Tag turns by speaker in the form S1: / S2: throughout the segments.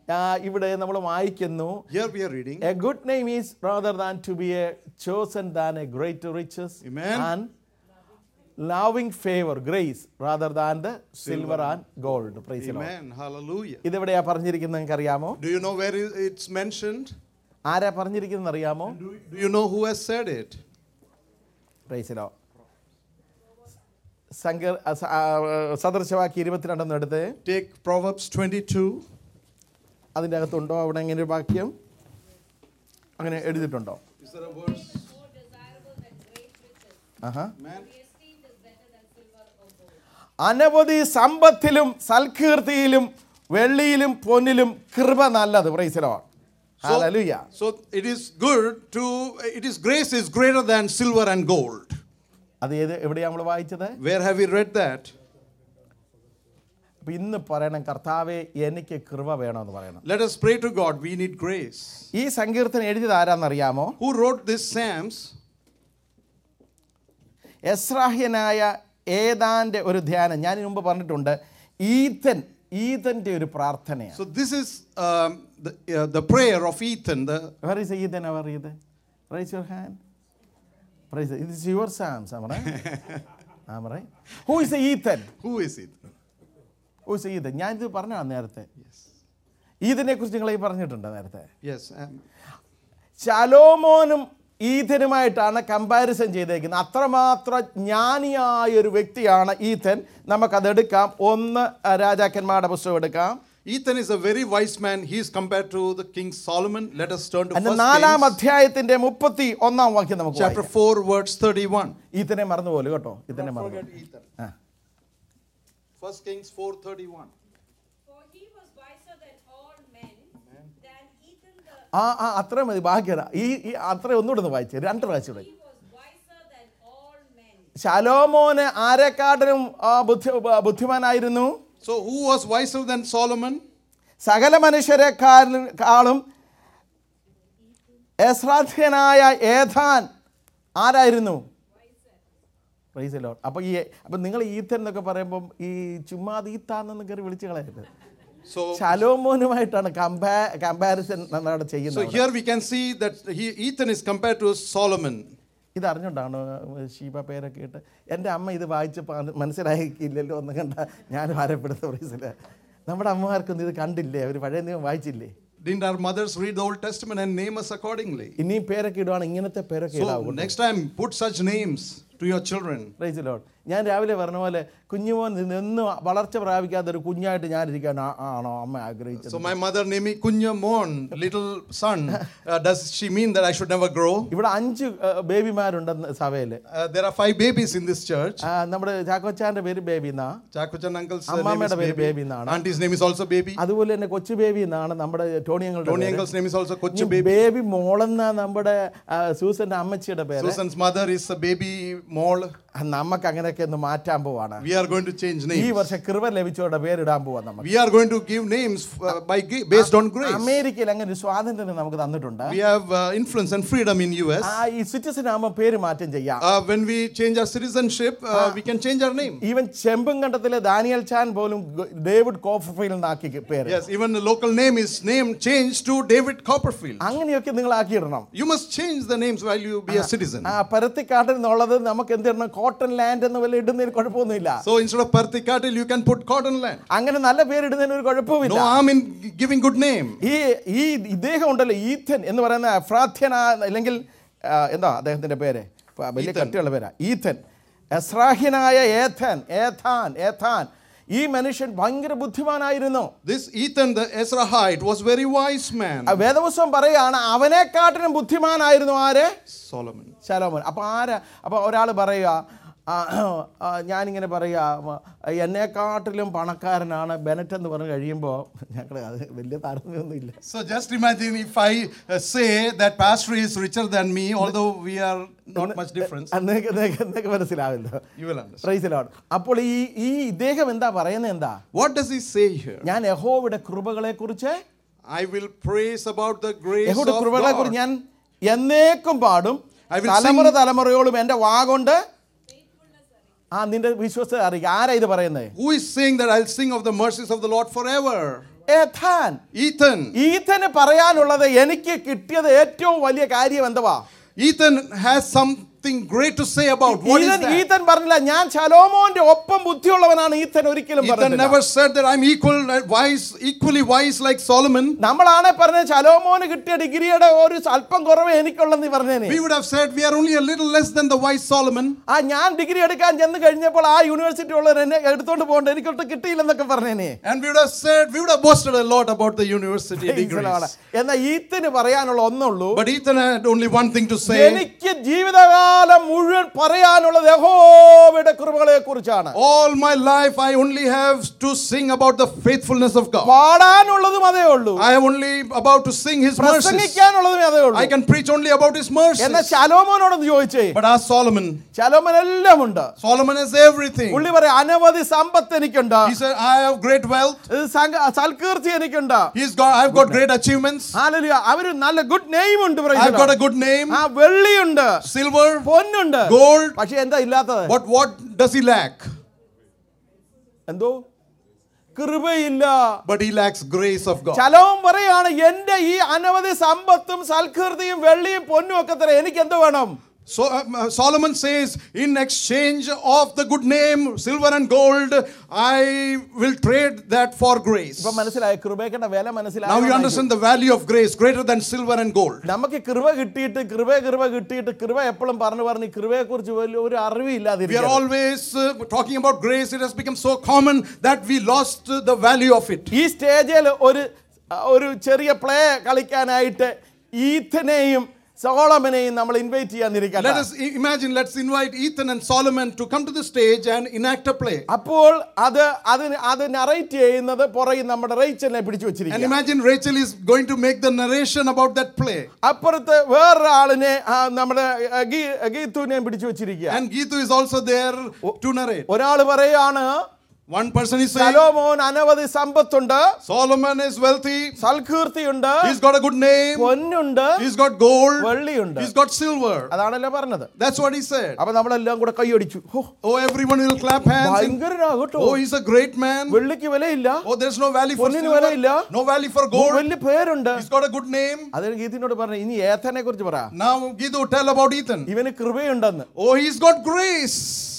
S1: ആ, ഇവിടെ നമ്മൾ വായിക്കുന്നു
S2: Here we are reading.
S1: A good name is rather than to be a chosen than a great riches
S2: Amen.
S1: And loving favour grace rather than the silver and gold praise
S2: Amen. Hallelujah.
S1: ഇതെവിടെയാ പറഞ്ഞിരിക്കുന്നത് നിങ്ങൾക്ക് അറിയാമോ
S2: Do you know where i- it's mentioned?
S1: ആരാ പറഞ്ഞിരിക്കുന്നത് അറിയാമോ
S2: Do do you know who has said it?
S1: പ്രൈസിലോ സങ്കർ അ- സ- ആ, സദൃശവാക്യം ഇരുപത്തിരണ്ടെന്ന് എടുത്ത്
S2: Take Proverbs 22.
S1: അതിൻ്റെ അകത്തുണ്ടോ അവിടെ ഇങ്ങനെ ഒരു വാക്യം അങ്ങനെ എഴുതിയിട്ടുണ്ടോ
S2: Is there a verse?
S3: more desirable than great riches.
S1: Aaha
S2: Man?
S3: Be esteemed is better than silver or gold.
S1: അനവധി സമ്പത്തിലും സൽകീർത്തിയിലും വെള്ളിയിലും പൊന്നിലും കൃപ നല്ലത് പ്രൈസിലോ hallelujah
S2: So it is good to, it is grace is greater than silver and gold.
S1: അത് ഏത് എവിടെയാണ് നമ്മൾ വായിച്ചത്
S2: Where have we read that?
S1: അപ്പൊ ഇന്ന് പറയണം കർത്താവെ എനിക്ക് കൃപ വേണമെന്ന് പറയണം
S2: Let us pray to God. We need grace.
S1: ഈ സങ്കീർത്തനം എഴുതിയത് ആരാന്നറിയാമോ
S2: Who wrote this Psalms?
S1: എസ്രാഹ്യനായ ഏതാൻ്റെ ഒരു ധ്യാനം ഞാൻ ഇതിനു മുമ്പ് പറഞ്ഞിട്ടുണ്ട് ഈതൻ ഈതൻ്റെ ഒരു പ്രാർത്ഥനയാണ്
S2: So this is um, the, uh, the prayer of Ethan. The,
S1: Where is Ethan our Ethan? Raise your hand. Praise it. It is your psalms, am I right? am I right? Who is Ethan?
S2: who is it?
S1: Who is Ethan? ഞാനിത് പറഞ്ഞതാണ് നേരത്തെ ഈതനെ കുറിച്ച് നിങ്ങൾ ഈ പറഞ്ഞിട്ടുണ്ട് നേരത്തെ
S2: Yes. Um,
S1: ശലോമോനും ഈഥനുമായിട്ടാണ് കമ്പാരിസൺ ചെയ്തേക്കുന്നത് അത്രമാത്രം ജ്ഞാനിയായ ഒരു വ്യക്തിയാണ് ഈഥൻ നമുക്കതെടുക്കാം ഒന്ന് രാജാക്കന്മാരുടെ പുസ്തകം എടുക്കാം
S2: Ethan is a very wise man. He is compared to the King Solomon. Let us turn to
S1: അതിന്റെ
S2: First
S1: നാലാം
S2: Kings,
S1: അധ്യായത്തിന്റെ മുപ്പത്തി ഒന്നാം വാക്യം നമുക്ക്
S2: chapter
S1: വായിക്കാം.
S2: 4, verse 31.
S1: ഈഥനെ മറന്നുപോലെ കേട്ടോ ഈഥനെ
S2: Don't
S1: മറന്നു
S2: forget Ethan.
S1: ആ.
S2: First Kings 4:31.
S3: For he was wiser than all men, than Ethan the
S1: ആ ആ അത്രയും മതി ബാക്കിയടാ ഈ ഈ അത്ര ഒന്നുകൂടെ ഒന്ന് വായിച്ചു രണ്ട് പ്രാവശ്യം കൂടെ
S3: he was wiser than all men.
S1: ശലോമോന് ആരെക്കാട്ടിലും ആ, ബുദ്ധി ബ- ബുദ്ധിമാനായിരുന്നു
S2: So who was wiser than Solomon?
S1: സകല മനുഷ്യരെക്കാളും എസ്രാധ്യനായ ഏഥാൻ ആരായിരുന്നു പ്രൈസ് ലോഡ് അപ്പോൾ ഈ അപ്പോൾ നിങ്ങൾ ഈത്തൻ എന്നൊക്കെ പറയുമ്പം ഈ ചുമ്മാ ഈത്താന്നൊന്ന് കയറി വിളിച്ചു കളയരുത്
S2: So,
S1: ശലോമോനുമായിട്ടാണ് കമ്പാ കമ്പാരിസൺ നമ്മുടെ
S2: so
S1: ചെയ്യുന്നത്
S2: here we can see that he, Ethan is compared to Solomon.
S1: ഇത് അറിഞ്ഞുകൊണ്ടാണ് ഷീബ പേരൊക്കെ ഇട്ട് എൻ്റെ അമ്മ ഇത് വായിച്ചപ്പോൾ അത് മനസ്സിലാക്കിയില്ലല്ലോ എന്ന് കണ്ട ഞാൻ ഭാരപ്പെടുത്ത പ്രൈസില്ല നമ്മുടെ അമ്മമാർക്കൊന്നും ഇത് കണ്ടില്ലേ അവർ പഴയ നിയമം വായിച്ചില്ലേ
S2: Didn't our mothers read the Old Testament and name us accordingly?
S1: ഇനിയും പേരൊക്കെ ഇടുവാണ് ഇങ്ങനത്തെ പേരൊക്കെ
S2: So
S1: ഇടാവും
S2: next time, put such names to your children.
S1: Praise Lord ഞാൻ രാവിലെ പറഞ്ഞ പോലെ കുഞ്ഞുമോൻ നിന്ന് വളർച്ച പ്രാപിക്കാത്ത ഒരു കുഞ്ഞായിട്ട് ഞാൻ ഇരിക്കാൻ ആണോ അമ്മ ആഗ്രഹിച്ചത്
S2: So my mother named me Kunya Mon, little son. Uh, does she mean that I should never grow?
S1: ഇവിടെ അഞ്ച് ബേബിമാരുണ്ടെന്ന് സഭയിൽ
S2: Uh, there are five babies in this church.
S1: നമ്മുടെ ചാക്കോച്ചാൻ്റെ പേര് ബേബി എന്നാ
S2: Chakuchan uncle's uh, name is
S1: അമ്മാമ്മയുടെ പേര്
S2: baby.
S1: Baby എന്നാണ്
S2: Auntie's name is also baby.
S1: അതുപോലെ തന്നെ കൊച്ചു ബേബി എന്നാണ് നമ്മുടെ ടോണി
S2: Tony
S1: ഞങ്ങളുടെ
S2: uncle's name is also Kochu baby.
S1: Baby മോളെന്ന നമ്മുടെ ആ, സൂസന്റെ അമ്മച്ചിയുടെ പേര്
S2: Susan's mother is a baby mole.
S1: നമുക്ക് അങ്ങനെയൊക്കെ ഒന്ന് മാറ്റാൻ പോവാണ്
S2: We are going to change
S1: ഈ
S2: names.
S1: വർഷം കൃപ ലഭിച്ചവരുടെ പേരിടാൻ പോവാ നമുക്ക്
S2: We are going to give names uh, by gra- based on grace.
S1: അമേരിക്കയിൽ അങ്ങനെ ഒരു സ്വാതന്ത്ര്യം നമുക്ക് തന്നിട്ടുണ്ട്
S2: We have uh, influence and freedom in US.
S1: ആ ഈ സിറ്റിസൺ ആകുമ്പോൾ പേര് മാറ്റം ചെയ്യാം
S2: Uh, when we change our citizenship, uh, we can change our name.
S1: Even ചെമ്പുംകണ്ടത്തിലെ ദാനിയൽ ചാൻ പോലും ഗ- ഡേവിഡ് കോഫർഫീൽഡ് എന്നാക്കി പേര്
S2: Yes, even the local name is name changed to David Copperfield.
S1: അങ്ങനെയൊക്കെ നിങ്ങൾ ആക്കിയിടണം
S2: You must change the names while you be a citizen.
S1: ആ പരത്തിക്കാട്ടിൽ നിന്നുള്ളത് നമുക്ക് എന്ത് ചെയ്യണം കോട്ടൺ ലാൻഡ് എന്ന് വല്ല ഇടുന്നതിന് കുഴപ്പമൊന്നുമില്ല
S2: So instead of Parthikatil, you can put cotton land.
S1: അങ്ങനെ നല്ല പേരിടുന്നതിന് ഒരു കുഴപ്പമില്ല
S2: No harm in giving good name.
S1: ഈ ഈ ഇദ്ദേഹം ഉണ്ടല്ലോ ഈഥൻ എന്ന് പറയുന്ന അഫ്രാധ്യന അല്ലെങ്കിൽ ആ, എന്താ അദ്ദേഹത്തിന്റെ പേര് ഇപ്പൊ വലിയ
S2: ഈഥൻ.
S1: കട്ടിയുള്ള പേരാ ഈഥൻ എസ്രാഹ്യനായ ഏഥൻ ഏഥാൻ ഏഥാൻ ഈ മനുഷ്യൻ ഭയങ്കര ബുദ്ധിമാനായിരുന്നു
S2: This Ethan the Ezrahite was very wise man.
S1: ആ വേദപുസ്തകം പറയാണ് അവനെക്കാട്ടിലും ബുദ്ധിമാനായിരുന്നു ആര്
S2: Solomon.
S1: ശലോമോൻ അപ്പോൾ ആരാ അപ്പോൾ ഒരാൾ പറയുക ആ, ആ, ഞാനിങ്ങനെ പറയുക എന്നെക്കാട്ടിലും പണക്കാരനാണ് ബെനറ്റ് എന്ന് പറഞ്ഞ് കഴിയുമ്പോൾ ഞങ്ങൾ അത് വലിയ താരതമ്യമൊന്നുമില്ല
S2: So just imagine if I uh, say that pastor is richer than me, although we are not much difference.
S1: എന്നൊക്കെ എന്നൊക്കെ മനസ്സിലാവില്ലോ
S2: You will understand.
S1: പ്രൈസിലാണ് അപ്പോൾ ഈ ഈ ഇദ്ദേഹം എന്താ പറയുന്നത് എന്താ
S2: What does he say here?
S1: ഞാൻ യഹോവയുടെ കൃപകളെ കുറിച്ച്
S2: I will praise about the grace
S1: യഹോയുടെ
S2: of
S1: കൃപകളെ
S2: God.
S1: കുറിച്ച് ഞാൻ എന്നേക്കും പാടും
S2: I will
S1: തലമുറ
S2: sing-
S1: തലമുറയോളും എൻ്റെ വാഗൊണ്ട് ആ നിന്റെ വിശ്വസത അറിയിക്കുക ആരാ ഇത് പറയുന്നത്
S2: Who is saying that I'll sing of the mercies of the Lord forever?
S1: Ethan
S2: Ethan.
S1: ഈഥന് പറയാനുള്ളത് എനിക്ക് കിട്ടിയത് ഏറ്റവും വലിയ കാര്യം എന്തുവാ
S2: Ethan has something great to say about what is
S1: Ethan
S2: that?
S1: Ethan പറഞ്ഞില്ല ഞാൻ ശലോമോന്റെ ഒപ്പം ബുദ്ധിയുള്ളവനാണ് ഈതൻ ഒരിക്കലും
S2: Ethan
S1: പറഞ്ഞില്ല
S2: never said that I'm equal, uh, wise, equally wise like Solomon.
S1: നമ്മളാണ് പറഞ്ഞ ശലോമോന് കിട്ടിയ ഡിഗ്രിയുടെ ഒരു അല്പം കുറവേ എനിക്കുള്ളെന്ന് പറഞ്ഞേനെ
S2: We would have said we are only a little less than the wise Solomon.
S1: ആ ഞാൻ ഡിഗ്രി എടുക്കാൻ ചെന്ന് കഴിഞ്ഞപ്പോൾ ആ യൂണിവേഴ്സിറ്റി ഉള്ളവർ എന്നെ എടുത്തോണ്ട് പോകണ്ട എനിക്കൊട്ട് കിട്ടിയില്ലെന്നൊക്കെ പറഞ്ഞേനെ
S2: And we would have said, we would have boasted a lot about the university degrees.
S1: എന്നാൽ ഈത്തിന് പറയാനുള്ള ഒന്നുള്ളൂ
S2: But Ethan had only one thing to say.
S1: എനിക്ക് ജീവിതകാലം മുഴുവൻ പറയാനുള്ളത് യഹോവയുടെ കൃപകളെ കുറിച്ചാണ്
S2: All my life, I only have to sing about the faithfulness of God.
S1: പാടാനുള്ളതും അതേ ഉള്ളൂ
S2: I am only about to sing His mercies.
S1: പ്രസംഗിക്കാനുള്ളതും അതേ ഉള്ളൂ
S2: I can preach only about His
S1: എന്നാൽ
S2: mercies.
S1: ശലോമോനോടൊന്ന് ചോദിച്ചേ
S2: But ask Solomon.
S1: ശലോമൻ എല്ലാം ഉണ്ട്
S2: Solomon has everything.
S1: പുള്ളി പറയാം അനവധി സമ്പത്ത് എനിക്കുണ്ട്
S2: He said, I have great wealth.
S1: ഇത് സംഘ- സൽകീർത്തി എനിക്കുണ്ട്
S2: He's got, I've got great achievements.
S1: Hallelujah അവര് നല്ല ഗുഡ് നെയിം ഉണ്ട് praise the
S2: I've got
S1: Lord.
S2: a good name.
S1: ആ വെള്ളിയുണ്ട്
S2: Silver,
S1: പൊന്നുണ്ട്
S2: gold.
S1: പക്ഷെ എന്താ ഇല്ലാത്തത്
S2: But what does he lack?
S1: എന്തോ കൃപയില്ല
S2: But he lacks grace of God.
S1: ചലവും പറയാണ് എന്റെ ഈ അനവധി സമ്പത്തും സൽകീർത്തിയും വെള്ളിയും പൊന്നും ഒക്കെ തരാം എനിക്ക് എന്ത് വേണം
S2: So um, uh, Solomon says, in exchange of the good name, silver and gold, I will trade that for grace.
S1: ഇപ്പൊ മനസ്സിലായ കൃപയുടെ വില
S2: Now you
S1: മനസ്സിലായി
S2: understand the value of grace greater than silver and gold.
S1: നമുക്ക് കൃപ കിട്ടിയിട്ട് കൃപ കൃപ കിട്ടിയിട്ട് കൃപ എപ്പോഴും പറഞ്ഞു പറഞ്ഞ് കൃപയെ കുറിച്ച് വലിയ ഒരു
S2: We are
S1: അറിവില്ലാതിരിക്കും
S2: always uh, talking about grace. It has become so common that we lost uh, the value of it.
S1: ഈ സ്റ്റേജിൽ ഒരു ഒരു ചെറിയ പ്ലേ കളിക്കാനായിട്ട് ഈഥനെയും സോളമനെയും നമ്മൾ ഇൻവൈറ്റ്
S2: Let
S1: ചെയ്യാന്നിരിക്കട്ടെ
S2: us i- imagine, let's invite Ethan and Solomon to come to the stage and enact a play.
S1: അപ്പോൾ അത് അതിന് അത് നറേറ്റ് ചെയ്യുന്നത് പുറകിൽ നമ്മുടെ റേച്ചലിനെ പിടിച്ചു
S2: And
S1: വെച്ചിരിക്കും
S2: imagine Rachel is going to make the narration about that play.
S1: അപ്പുറത്ത് വേറൊരാളിനെ ആ, നമ്മുടെ ആ, ഗീ- ഗീത്തുവിനെയും പിടിച്ചു വെച്ചിരിക്കുക
S2: And Geetu is also there to narrate.
S1: ഒരാൾ പറയാണ്
S2: One person is saying,
S1: സലോമോൻ അനവധി സമ്പത്തുണ്ട്
S2: Solomon is wealthy.
S1: സൽകീർത്തിയുണ്ട്
S2: He's got a good name.
S1: പൊന്നുണ്ട്
S2: He's got gold.
S1: വെള്ളിയുണ്ട്
S2: He's got silver.
S1: അതാണല്ലോ പറഞ്ഞത്
S2: That's what he said.
S1: അപ്പൊ നമ്മളെല്ലാം കൂടെ കൈയടിച്ചു ഹോ,
S2: Oh, everyone will clap hands. and-
S1: ഭയങ്കരനാ കേട്ടോ
S2: oh, he's a great man.
S1: വെള്ളിക്ക് വിലയില്ല
S2: Oh, there's no value for
S1: പൊന്നിന്
S2: silver.
S1: വിലയില്ല.
S2: No value for gold.
S1: വലിയ പേരുണ്ട്
S2: He's got a good name.
S1: അതിന് ഗീതിനോട് പറഞ്ഞു ഇനി ഏത്തനെ കുറിച്ച് പറ
S2: Now, Gidu, tell about Ethan.
S1: ഇവന് കൃപയുണ്ടെന്ന്
S2: Oh, he's got grace.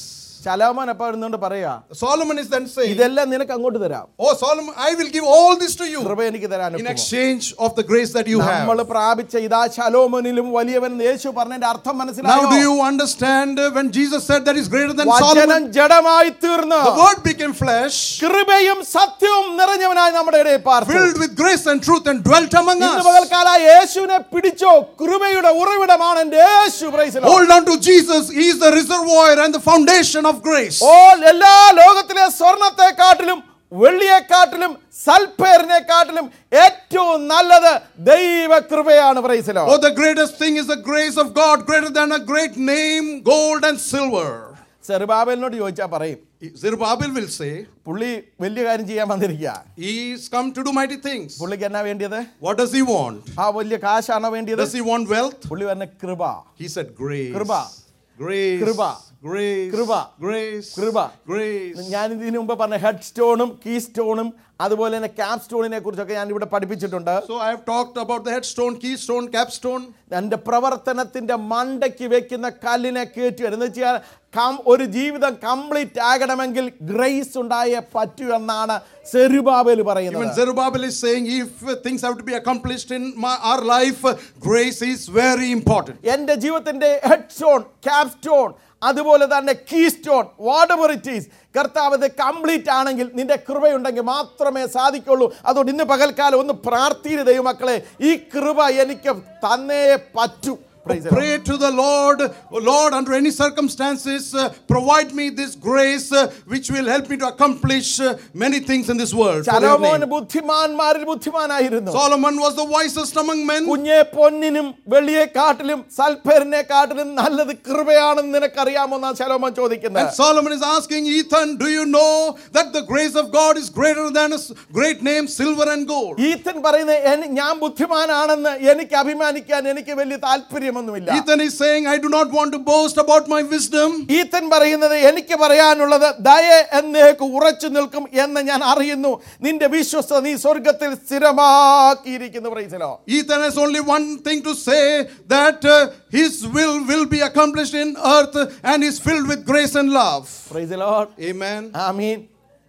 S1: ശലോമോൻ അപ്പൊ ഇരുന്നുകൊണ്ട് പറയാ
S2: Solomon is then saying,
S1: ഇതെല്ലാം നിനക്ക് അങ്ങോട്ട് തരാം
S2: Oh, Solomon, I will give all this to you
S1: കൃപ എനിക്ക് തരാൻ
S2: in exchange of the grace that you
S1: നമ്മൾ
S2: have.
S1: പ്രാപിച്ച ഇതാ ശലോമോനിലും വലിയവൻ എന്ന് യേശു പറഞ്ഞതിന്റെ അർത്ഥം
S2: Now, do
S1: മനസ്സിലായോ
S2: you understand uh, when Jesus said that is greater than
S1: വചനം
S2: Solomon?
S1: ജഡമായി തീർന്ന്
S2: The word became flesh,
S1: കൃപയും സത്യവും നിറഞ്ഞവനായി നമ്മുടെ ഇടയിൽ പാർത്തു
S2: filled with grace and truth, and dwelt among
S1: ഇന്ന്
S2: us.
S1: പകൽക്കാല യേശുവിനെ പിടിച്ചോ കൃപയുടെ ഉറവിടമാണ് എന്റെ യേശു praise the Lord.
S2: Hold on to Jesus. He is the reservoir and the foundation of grace.
S1: ഓ എല്ലാ ലോകത്തിലെ സ്വർണത്തെക്കാട്ടിലും വെള്ളിയെക്കാട്ടിലും സൽപ്പേരിനെക്കാട്ടിലും ഏറ്റവും നല്ലത് ദൈവകൃപയാണ് പ്രൈസലോ
S2: Oh, the greatest thing is the grace of God, greater than a great name, gold and silver.
S1: സെറുബാബലിനോട് ചോദിച്ചാൽ പറയും
S2: Zerubbabel will say,
S1: പുള്ളി വലിയ കാര്യം ചെയ്യാൻ വന്നിരിക്കുക
S2: He's come to do mighty things.
S1: പുള്ളിക്ക് എന്നാ വേണ്ടിയത്
S2: What does he want?
S1: ആ വലിയ കാശാണോ വേണ്ടിയത്
S2: Does he want wealth?
S1: പുള്ളി പറഞ്ഞ കൃപ
S2: He said, Grace.
S1: Kriba.
S2: Grace.
S1: Kriba.
S2: Grace.
S1: Kriba.
S2: Grace.
S1: Kriba.
S2: Grace.
S1: ഞാൻ ഇതിനു മുമ്പ് പറഞ്ഞ ഹെഡ് സ്റ്റോണും കീ സ്റ്റോണും അതുപോലെ തന്നെ ക്യാപ് സ്റ്റോണിനെ കുറിച്ചൊക്കെ ഞാൻ ഇവിടെ പഠിപ്പിച്ചിട്ടുണ്ട്
S2: So I have talked about the headstone, keystone, capstone.
S1: എൻ്റെ പ്രവർത്തനത്തിന്റെ മണ്ടയ്ക്ക് വെക്കുന്ന കല്ലിനെ കയറ്റി വരും എന്ന് വെച്ചാൽ കം ഒരു ജീവിതം കംപ്ലീറ്റ് ആകണമെങ്കിൽ ഗ്രേസ് ഉണ്ടായേ പറ്റൂ എന്നാണ് സെരുബാബേൽ
S2: Even
S1: പറയുന്നത്
S2: Zerubbabel is saying, if uh, things have to be accomplished in my, our life, uh, grace is very important.
S1: എൻ്റെ ജീവിതത്തിന്റെ ഹെഡ് സ്റ്റോൺ ക്യാപ് സ്റ്റോൺ അതുപോലെ തന്നെ keystone what it is കർത്താവ് ഇത് കംപ്ലീറ്റ് ആണെങ്കിൽ നിന്റെ കൃപയുണ്ടെങ്കിൽ മാത്രമേ സാധിക്കുള്ളൂ അതുകൊണ്ട് ഇന്ന് പകൽക്കാലം ഒന്ന് പ്രാർത്ഥീര് ദൈവമക്കളെ ഈ കൃപ എനിക്ക് തന്നേ പറ്റൂ Praise the Lord.
S2: Pray to the Lord, "Oh Lord, under any circumstances, uh, provide me this grace uh, which will help me to accomplish uh, many things in this world. for your
S1: Solomon
S2: name."
S1: ബുദ്ധിമാന്മാരിൽ ബുദ്ധിമാനായിരുന്നു
S2: Solomon was the wisest among men.
S1: കുഞ്ഞെ പൊന്നിനും വെള്ളിയെക്കാട്ടിലും സൽപ്പേരിനെക്കാട്ടിലും നല്ലത് കൃപയാണെന്ന് നിനക്കറിയാമോ എന്നാണ് ശലോമോൻ
S2: And
S1: ചോദിക്കുന്നത്
S2: Solomon is asking Ethan, Do you know that the grace of God is greater than a s- great name, silver and gold?
S1: ഈത്തൻ പറയുന്നത് "any- ഞാൻ ബുദ്ധിമാനാണെന്ന് എനിക്ക് അഭിമാനിക്കാൻ എനിക്ക് വലിയ താല്പര്യമില്ല താല്പര്യമൊന്നുമില്ല
S2: Ethan is saying, I do not want to boast about my wisdom.
S1: ഈത്തൻ പറയുന്നത് എനിക്ക് പറയാനുള്ളത് ദയ എന്നേക്ക് ഉറച്ചു നിൽക്കും എന്ന് ഞാൻ അറിയുന്നു നിന്റെ വിശ്വസ്ത നീ സ്വർഗത്തിൽ സ്ഥിരമാക്കിയിരിക്കുന്നു പ്രൈസലോ
S2: Ethan has only one thing to say that uh, his will will be accomplished in earth and is filled with grace and love.
S1: Praise the Lord
S2: Amen.
S1: ആമീൻ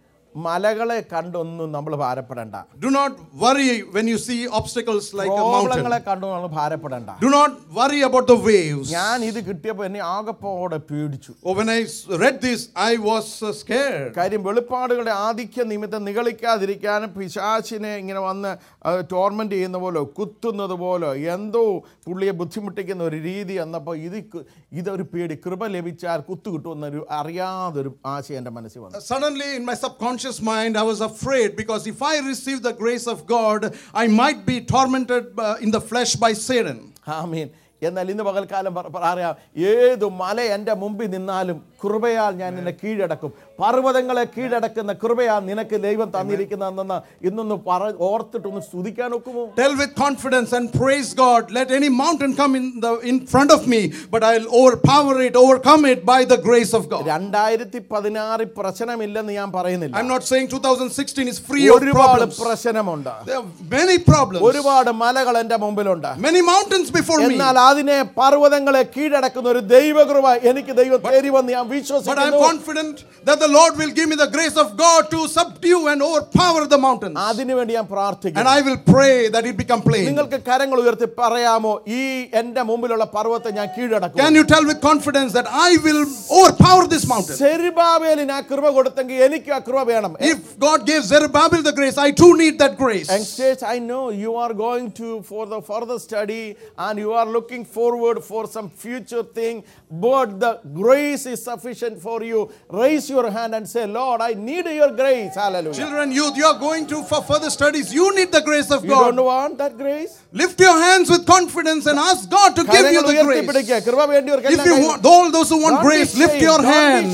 S1: മലകളെ കണ്ടൊന്നും നമ്മൾ ഭാരപ്പെടണ്ട
S2: Do not worry when you see obstacles like a
S1: പ്രോബ്ലങ്ങളെ
S2: mountain.
S1: കണ്ടു നമ്മൾ ഭാരപ്പെടണ്ട
S2: Do not worry about the waves.
S1: ഞാൻ ഇത് കിട്ടിയപ്പോൾ എന്നെ ആകപ്പോടെ പേടിച്ചു
S2: Oh, when I s- read this, I was uh, scared.
S1: കാര്യം വെളിപ്പാടുകളുടെ ആധിക്യ നിമിത്തം നിഗളിക്കാതിരിക്കാനും പിശാചിനെ ഇങ്ങനെ വന്ന് ടോർമെന്റ് ചെയ്യുന്ന പോലെ കുത്തുന്നത് പോലെ എന്തോ പുള്ളിയെ ബുദ്ധിമുട്ടിക്കുന്ന ഒരു രീതി വന്നപ്പോൾ ഇത് കു- ഇതൊരു പേടി കൃപ ലഭിച്ചാൽ കുത്തു കിട്ടുമെന്നൊരു അറിയാതൊരു ആശയം എൻ്റെ മനസ്സിൽ വന്നു
S2: Suddenly, in my subconscious mind, I was afraid because if I receive the grace of God, I might be tormented uh, in the flesh by Satan.
S1: ആമീൻ എന്നാൽ ഇന്ന് പകൽക്കാലം പറ- പറ- അറിയാം ഏത് മല എൻ്റെ മുമ്പിൽ നിന്നാലും കൃപയാൽ ഞാൻ നിന്നെ കീഴടക്കും പർവ്വതങ്ങളെ കീഴടക്കുന്ന കൃപയാൽ നിനക്ക് ദൈവം തന്നിരിക്കുന്നതെന്ന് ഇന്നൊന്ന് പറ ഓർത്തിട്ടൊന്ന് സ്തുതിക്കാൻ ഒക്കുമോ
S2: Tell with confidence and praise God. Let any mountain come in the in front of me, but I'll overpower it, overcome it by the grace of God.
S1: രണ്ടായിരത്തി പതിനാറിൽ പ്രശ്നമില്ലെന്ന് ഞാൻ പറയുന്നില്ല
S2: I'm not saying 2016 is free of
S1: ഒരുപാട്
S2: problems.
S1: പ്രശ്നമുണ്ട്
S2: There are many problems,
S1: ഒരുപാട് മലകൾ എൻ്റെ മുമ്പിലുണ്ട്
S2: many mountains before me.
S1: എന്നാൽ അതിനെ പർവ്വതങ്ങളെ കീഴടക്കുന്ന ഒരു ദൈവകൃപ എനിക്ക് ദൈവം തരുമെന്ന് ഞാൻ
S2: But I'm
S1: വിശ്വസിക്കുന്നു
S2: confident that the Lord will give me the grace of God to subdue and overpower the mountains.
S1: അതിനുവേണ്ടി ഞാൻ
S2: And
S1: പ്രാർത്ഥിക്കുന്നു
S2: I will pray that it become plain.
S1: നിങ്ങൾക്ക് കരങ്ങൾ ഉയർത്തി പറയാമോ ഈ എൻ്റെ മുമ്പിലുള്ള പർവ്വത്തെ ഞാൻ കീഴടക്കും
S2: Can you tell with confidence that I will overpower this mountain?
S1: സെരുബാബേലിന് ആ കൃപ കൊടുത്തെങ്കിൽ എനിക്ക് ആ കൃപ വേണം
S2: If God gave Zerubbabel the grace, I too need that grace.
S1: Youngsters, I know you are going to for the further study and you are looking forward for some future thing, but the grace is sufficient for you. Raise your hand and say, Lord, I need your grace. Hallelujah.
S2: Children, youth, you are going to for further studies. You need the grace of
S1: You don't
S2: God.
S1: want that grace?
S2: Lift your hands with confidence and ask God to give you
S1: കരങ്ങൾ
S2: the
S1: ഉയർത്തിപ്പിടിക്കുക.
S2: grace.
S1: കൃപ വേണ്ടിയവർക്ക്
S2: If you want, all those who want grace, lift your hand.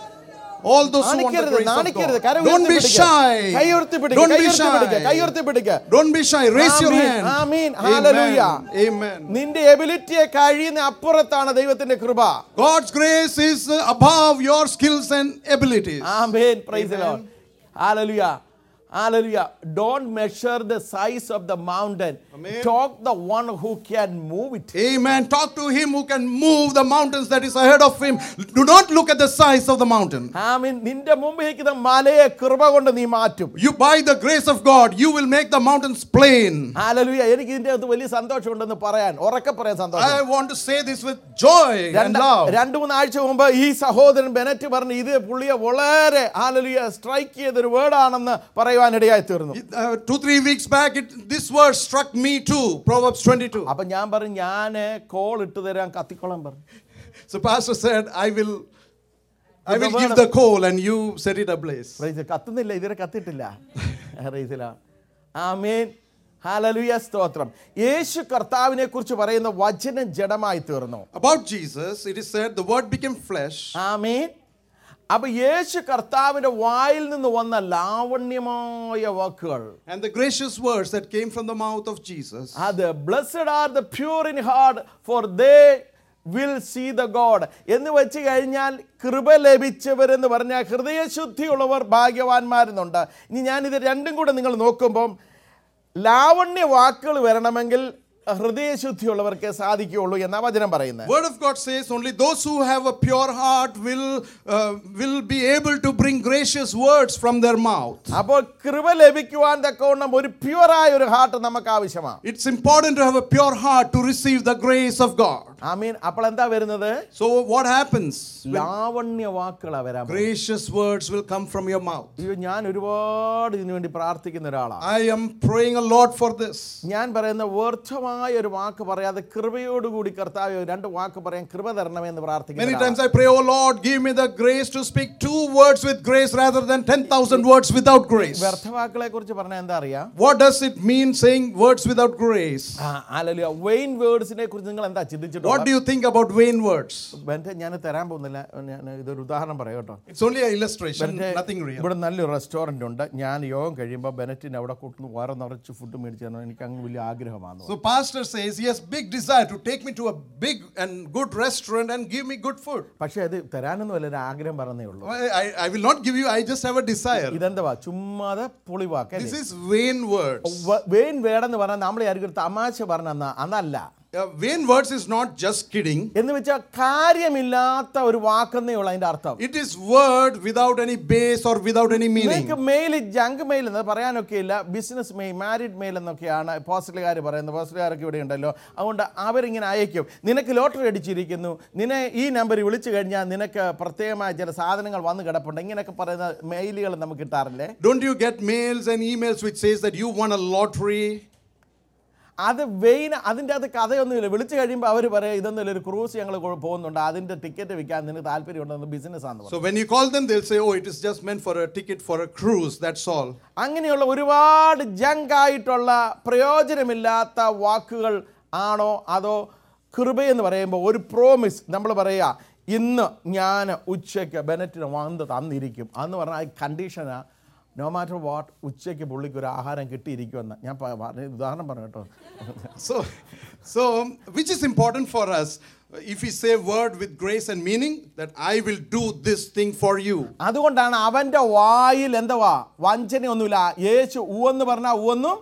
S2: All those who want the
S1: നാണിക്കരുത്
S2: grace of
S1: നാണിക്കരുത്
S2: God.
S1: കരം
S2: Don't be
S1: ഉയർത്തിപ്പിടിക്കുക. കൈ
S2: shy.
S1: ഉയർത്തിപ്പിടിക്കുക
S2: Don't
S1: കൈ
S2: be
S1: ഉയർത്തിപ്പിടിക്കുക കൈ
S2: shy.
S1: ഉയർത്തിപ്പിടിക്കുക
S2: Don't be shy. Raise your
S1: ആമീൻ,
S2: hand.
S1: ആമീൻ.
S2: Amen.
S1: ഹല്ലേലൂയ.
S2: Amen.
S1: നിന്റെ എബിലിറ്റിയെ കഴിയുന്ന അപ്പുറത്താണ് ദൈവത്തിന്റെ കൃപ
S2: God's grace is uh, above your skills and abilities.
S1: Amen. Praise the
S2: Amen.
S1: Lord. Hallelujah. Hallelujah. Don't measure the size of the mountain.
S2: Amen.
S1: Talk the one who can move it.
S2: Amen. Talk to him who can move the mountains that is ahead of him. Do not look at the size of the mountain.
S1: ആമീൻ നിന്റെ മുമ്പിൽ നിൽക്കുന്ന മലയെ കൃപ കൊണ്ട് നീ മാറ്റും
S2: You, by the grace of God, you will make the mountains plain.
S1: ഹാലലുയ എനിക്ക് ഇതിന്റെ അകത്ത് വലിയ സന്തോഷമുണ്ടെന്ന് പറയാൻ ഉറക്കെ പറയാൻ സന്തോഷം
S2: I want to say this with joy and
S1: രണ്ട്
S2: love.
S1: രണ്ട് മൂന്ന് ആഴ്ച മുമ്പ് ഈ സഹോദരൻ ബെനറ്റ് പറഞ്ഞു ഇത് പുള്ളിയെ വളരെ ഹാലലുയ സ്ട്രൈക്ക് ചെയ്തൊരു വേർഡാണെന്ന് പറയുവാനിടയായി തീർന്നു
S2: Uh, two, three weeks back, it, this word struck me too. Proverbs 22.
S1: അപ്പൊ ഞാൻ പറഞ്ഞു ഞാൻ കോൾ ഇട്ട് തരാൻ കത്തിക്കോളാൻ പറഞ്ഞു
S2: So, Pastor said, I will. I
S1: The
S2: will
S1: word
S2: give
S1: of-
S2: the coal and you set it ablaze.
S1: പ്രൈസ് കത്തുന്നില്ല ഇതുവരെ കത്തിയിട്ടില്ല പ്രൈസില ആമേൻ ഹാലലുയ സ്തോത്രം യേശു കർത്താവിനെ കുറിച്ച് പറയുന്ന വചനം ജഡമായി തീർന്നു
S2: About Jesus, it is said, the word became flesh.
S1: ആമേൻ അപ്പൊ യേശു കർത്താവിന്റെ വായിൽ നിന്ന് വന്ന ലാവണ്യമായ വാക്കുകൾ
S2: And the gracious words that came from the mouth of Jesus.
S1: അത് blessed are the pure in heart for they will see the God എന്ന് വെച്ച് കഴിഞ്ഞാൽ കൃപ ലഭിച്ചവരെന്ന് പറഞ്ഞാൽ ഹൃദയശുദ്ധിയുള്ളവർ ഭാഗ്യവാന്മാരെന്നുണ്ട് ഇനി ഞാനിത് രണ്ടും കൂടെ നിങ്ങൾ നോക്കുമ്പം ലാവണ്യ വാക്കുകൾ വരണമെങ്കിൽ ഹൃദയശുദ്ധിയുള്ളവർക്കേ സാധിക്കുകയുള്ളൂ എന്നാ വചനം പറയുന്നത്
S2: Word of God says only those who have a pure heart will uh, will be able to bring gracious words from their mouth.
S1: അപ്പോൾ കൃപ ലഭിക്കുവാൻ തക്കവണ്ണം ഒരു പ്യുവറായ ഒരു ഹാർട്ട് നമുക്ക് ആവശ്യമാണ്
S2: It's important to have a pure heart to receive the grace of God.
S1: I mean അപ്പോൾ എന്താ വരുന്നത്
S2: So what happens?
S1: ലാവണ്യ വാക്കുകളാ വരാൻ പോകുന്നത്.
S2: Gracious words will come from your mouth.
S1: അയ്യോ ഞാൻ ഒരുപാട് ഇതിനു വേണ്ടി പ്രാർത്ഥിക്കുന്ന ഒരാളാണ്
S2: I am praying a lot for this.
S1: ഞാൻ പറയുന്ന വ്യർത്ഥമായ ഒരു വാക്ക് പറയാതെ കൃപയോടുകൂടി കർത്താവ് രണ്ട് വാക്ക് പറയാൻ കൃപ തരണമെന്ന്
S2: Many
S1: പ്രാർത്ഥിക്കുന്നു
S2: times I pray, Oh Lord, give me the grace to speak two words with grace rather than 10,000 words without grace.
S1: വ്യർത്ഥവാക്കുകളെ കുറിച്ച് പറഞ്ഞാൽ എന്താ അറിയാം
S2: What does it mean saying words without grace?
S1: അല്ലല്ലോ വെയിൻ വേർഡ്സിനെ കുറിച്ച് നിങ്ങൾ എന്താ ചിന്തിച്ചിട്ടുണ്ടോ
S2: What do you think about vain words?
S1: ബെൻ്റെ ഞാൻ തരാൻ പോകുന്നില്ല ഞാൻ ഇതൊരു ഉദാഹരണം പറയാം കേട്ടോ
S2: It's only an illustration,
S1: ബെൻ്റെ
S2: nothing real.
S1: ഇവിടെ നല്ലൊരു റെസ്റ്റോറൻ്റ് ഉണ്ട് ഞാൻ യോഗം കഴിയുമ്പോൾ ബെനറ്റിന് അവിടെ കൂട്ടുന്നു വേറെ നിറച്ച് ഫുഡ് മേടിച്ചു തരണം എനിക്ക് അങ്ങ് വലിയ ആഗ്രഹമാണ്
S2: So pastor says he has big desire to take me to a big and good restaurant and give me good food.
S1: പക്ഷേ അത് തരാനൊന്നും അല്ല ഒരു ആഗ്രഹം പറഞ്ഞേ ഉള്ളൂ
S2: I, I, I will not give you, I just have a desire.
S1: ഇതെന്താ ചുമ്മാതെ പുളിവാക്ക്
S2: This is vain words.
S1: Vain വേടെന്ന് പറഞ്ഞാൽ നമ്മൾ ആയിരിക്കും തമാശ പറഞ്ഞ അന്നല്ല
S2: Uh, vain words is not just kidding.
S1: എന്ന് വെച്ചാൽ കാര്യമില്ലാത്ത ഒരു വാക്കെന്നേ ഉള്ളൂ അതിന്റെ അർത്ഥം
S2: It is word without any base or without any meaning.
S1: നിങ്ങൾക്ക് മെയിൽ ജങ്ക് മെയിൽ എന്ന് പറയാനൊക്കെ ഇല്ല ബിസിനസ് മെയിൽ മാരിഡ് മെയിൽ എന്നൊക്കെയാണ് പോസ്റ്റലുകാർ പറയുന്നത് പോസ്റ്റലുകാരൊക്കെ ഇവിടെ ഉണ്ടല്ലോ അതുകൊണ്ട് അവരിങ്ങനെ അയക്കും നിനക്ക് ലോട്ടറി അടിച്ചിരിക്കുന്നു നിന്നെ ഈ നമ്പർ വിളിച്ചു കഴിഞ്ഞാൽ നിനക്ക് പ്രത്യേകമായ ചില സാധനങ്ങൾ വന്ന് കിടപ്പുണ്ട് ഇങ്ങനെയൊക്കെ പറയുന്ന മെയിലുകൾ നമുക്ക് കിട്ടാറില്ലേ
S2: Don't you get mails and emails which says that you won a lottery?
S1: അത് വെയിൻ അതിൻ്റെ അത് കഥയൊന്നുമില്ല വിളിച്ചു കഴിയുമ്പോൾ അവർ പറയും ഇതൊന്നുമില്ല ഒരു ക്രൂസ് ഞങ്ങൾ പോകുന്നുണ്ട് അതിൻ്റെ ടിക്കറ്റ് വിൽക്കാൻ നിനക്ക് താല്പര്യമുണ്ടെന്ന് ബിസിനസ് ആണെന്ന് പറയും
S2: So when you call them, they'll say, oh, it is just meant for a ticket for a cruise, that's all.
S1: അങ്ങനെയുള്ള ഒരുപാട് ജങ്കായിട്ടുള്ള പ്രയോജനമില്ലാത്ത വാക്കുകൾ ആണോ അതോ കൃപയെന്ന് പറയുമ്പോൾ ഒരു പ്രോമിസ് നമ്മൾ പറയുക ഇന്ന് ഞാൻ ഉച്ചയ്ക്ക് ബെനറ്റിന് വന്ന് തന്നിരിക്കും അന്ന് പറഞ്ഞാൽ ആ കണ്ടീഷനാ നോ മാറ്റർ വാട്ട് ഉച്ചയ്ക്ക് പുള്ളിക്ക് ഒരു ആഹാരം കിട്ടിയിരിക്കുമെന്ന് ഞാൻ പ- പറഞ്ഞ ഉദാഹരണം പറഞ്ഞു കേട്ടോ
S2: So, so which is important for us? If we say word with grace and meaning, that I will do this thing for you.
S1: അതുകൊണ്ടാണ് അവൻ്റെ വായിൽ എന്തുവാ വഞ്ചനയൊന്നുമില്ല യേശു ഊവെന്ന് പറഞ്ഞാൽ ഊവെന്നും